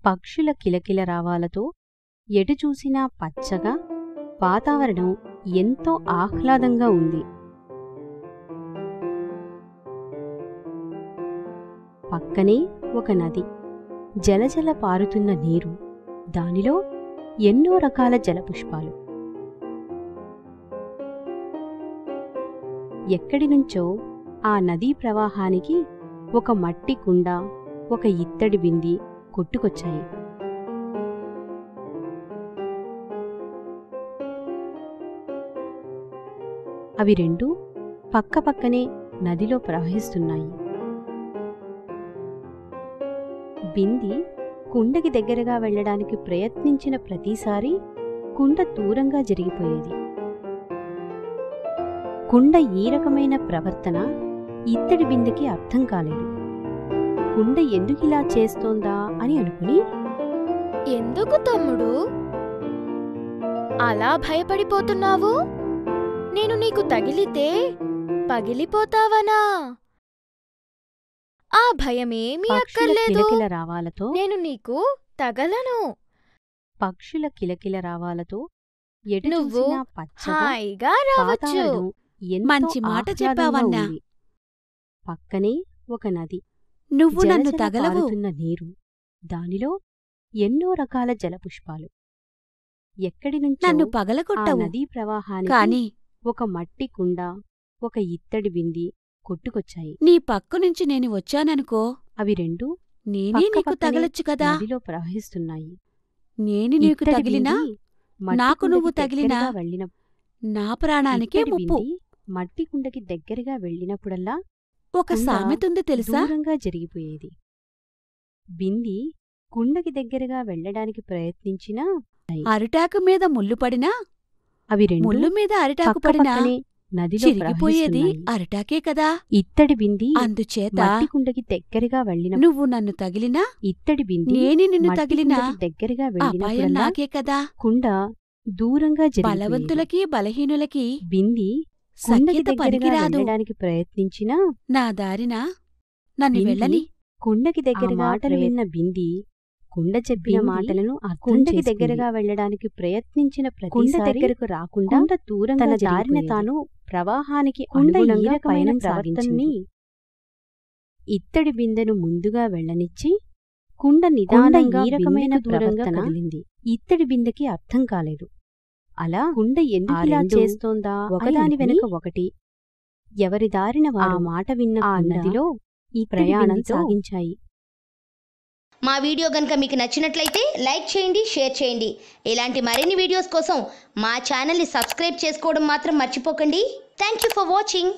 పక్షుల కిలకిల రావాలతో ఎటు చూసినా పచ్చగా వాతావరణం ఎంతో ఆహ్లాదంగా ఉంది పక్కనే ఒక నది జలజల పారుతున్న నీరు దానిలో ఎన్నో రకాల జలపుష్పాలు ఎక్కడి నుంచో ఆ నదీ ప్రవాహానికి ఒక మట్టి కుండ ఒక ఇత్తడి బింది కొట్టుకొచ్చాయి అవి రెండూ పక్కపక్కనే నదిలో ప్రవహిస్తున్నాయి బింది కుండకి దగ్గరగా వెళ్ళడానికి ప్రయత్నించిన ప్రతిసారి కుండ దూరంగా జరిగిపోయేది కుండ ఈ రకమైన ప్రవర్తన ఇత్తడి బిందెకి అర్థం కాలేదు కుండ ఎందుకిలా చేస్తోందా అని అనుకుని ఎందుకు తమ్ముడు అలా భయపడిపోతున్నావు నేను నీకు తగిలితే పగిలిపోతావనా ఆ భయమేమీ పక్షుల అక్కర్లేదు కిలకిల రావాలతో నేను నీకు తగలను పక్షుల కిలకిల రావాలతో ఎటు నువ్వు చూసినా పచ్చగా హాయిగా రావచ్చు వాతావరణం ఎంతో మంచి మాట ఆహ్లాదంగా చెప్పావన్నా. ఉంది. పక్కనే ఒక నది నువ్వు నన్ను జలజల తగలవు పారుతున్న నీరు దానిలో ఎన్నో రకాల జలపుష్పాలు ఎక్కడి నుంచో నన్ను ఆ పగలగొట్టవు నదీ ప్రవాహానికి కాని ఒక మట్టి కుండ ఒక ఇత్తడి బింది కొట్టుకొచ్చాయి నీ పక్క నుంచి నేను వచ్చాననుకో అవి రెండు నేనే నీకు పక్కపక్కనే తగలొచ్చు కదా నదిలో ప్రవహిస్తున్నాయి నేను నీకు ఇత్తడి తగిలినా బింది మట్టి నాకు కుండకి నువ్వు తగిలినా దగ్గరగా వెళ్ళిన నా ప్రాణానికే ఇత్తడి ముప్పు బింది మట్టి కుండకి దగ్గరగా వెళ్ళినప్పుడల్లా ఒక కుండ సామెతుంది తెలుసా దూరంగా జరిగిపోయేది బింది కుండకి దగ్గరగా వెళ్ళడానికి ప్రయత్నించినా అరిటాకు మీద ముళ్ళు పడినా అవి రెండు ముళ్ళు మీద అరిటాకు పడినా పక్కపక్కనే నదిలో చిరిగిపోయేది ప్రవహిస్తున్నాయి. అరిటాకే కదా ఇత్తడి బింది అందుచేత మట్టి కుండకి దగ్గరగా వెళ్ళిన నువ్వు నన్ను తగిలినా ఇత్తడి బింది నేనే నిన్ను మట్టి తగిలినా కుండకి దగ్గరగా అపాయం వెళ్ళినప్పుడల్లా నాకే కదా కుండ దూరంగా జరిగిపోయేది బలవంతులకి బలహీనులకి బింది కుండకి సఖ్యత దగ్గరగా పనికిరాదు వెళ్ళడానికి ప్రయత్నించినా నా దారిన నన్ను బింది వెళ్ళని కుండకి దగ్గరగా మాటలు విన్న బింది కుండ చెప్పిన బింది మాటలను అర్థం కుండకి చేసుకుంది. దగ్గరగా వెళ్ళడానికి ప్రయత్నించిన కుండ ప్రతిసారి దగ్గరకు రాకుండా కుండ దూరంగా తన దారిన జరిగిపోయేది. తాను ప్రవాహానికి కుండ ఈ అనుగుణంగా రకమైన పయనం సాగించింది ఇత్తడి బిందెను ముందుగా వెళ్ళనిచ్చి కుండ నిదానంగా ఈ రకమైన బిందెకు దూరంగా ప్రవర్తన కదిలింది ఇత్తడి బిందెకి అర్థం కాలేదు అలా కుండ ఎందుకు ఇలా రెండు చేస్తోందా ఒకదాని ఒకదాని వెనుక వెనుక ఒకటి ఎవరి దారిన వారు ఆ మాట విన్న ఆ కుండ నదిలో ఈ ప్రయాణం బిందెతో సాగించాయి మా వీడియో కనుక మీకు నచ్చినట్లయితే లైక్ చేయండి షేర్ చేయండి ఇలాంటి మరిన్ని వీడియోస్ కోసం మా ఛానల్ని సబ్స్క్రైబ్ చేసుకోవడం మాత్రం మర్చిపోకండి థ్యాంక్ యూ ఫర్ వాచింగ్